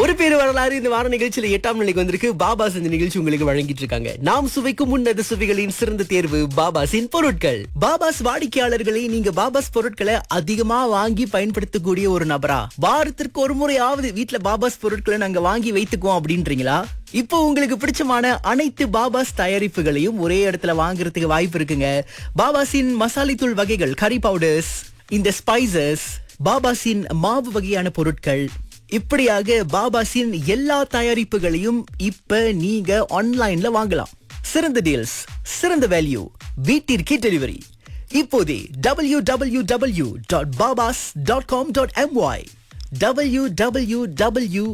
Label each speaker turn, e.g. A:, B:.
A: ஒரு பேர் வரலாறு இந்த வார நிகழ்ச்சியில எட்டாம் நிலைக்கு வந்திருக்கு பாபாஸ் இந்த நிகழ்ச்சி உங்களுக்கு வழங்கிட்டு இருக்காங்க நாம் சுவைக்கும் உன்னத சுவைகளின் சிறந்த தேர்வு பாபாஸின் பொருட்கள் பாபாஸ் வாடிக்கையாளர்களை நீங்க பாபாஸ் பொருட்களை அதிகமா வாங்கி பயன்படுத்தக்கூடிய ஒரு நபரா வாரத்திற்கு ஒரு முறையாவது வீட்ல பாபாஸ் பொருட்களை நாங்க வாங்கி வைத்துக்குவோம் அப்படின்றீங்களா இப்போ உங்களுக்கு பிடிச்சமான அனைத்து பாபாஸ் தயாரிப்புகளையும் ஒரே இடத்துல வாங்குறதுக்கு வாய்ப்பு இருக்குங்க பாபாஸின் மசாலை தூள் வகைகள் கறி பவுடர்ஸ் இந்த ஸ்பைசஸ் பாபாஸின் மாவு வகையான பொருட்கள் இப்படியாக பாபாஸின் எல்லா தயாரிப்புகளையும் இப்ப நீங்க ஆன்லைன்ல வாங்கலாம் சிறந்த டீல்ஸ் சிறந்த வேல்யூ வீட்டிற்கே டெலிவரி இப்போதே W W W dot Babas dot com dot M Y W W W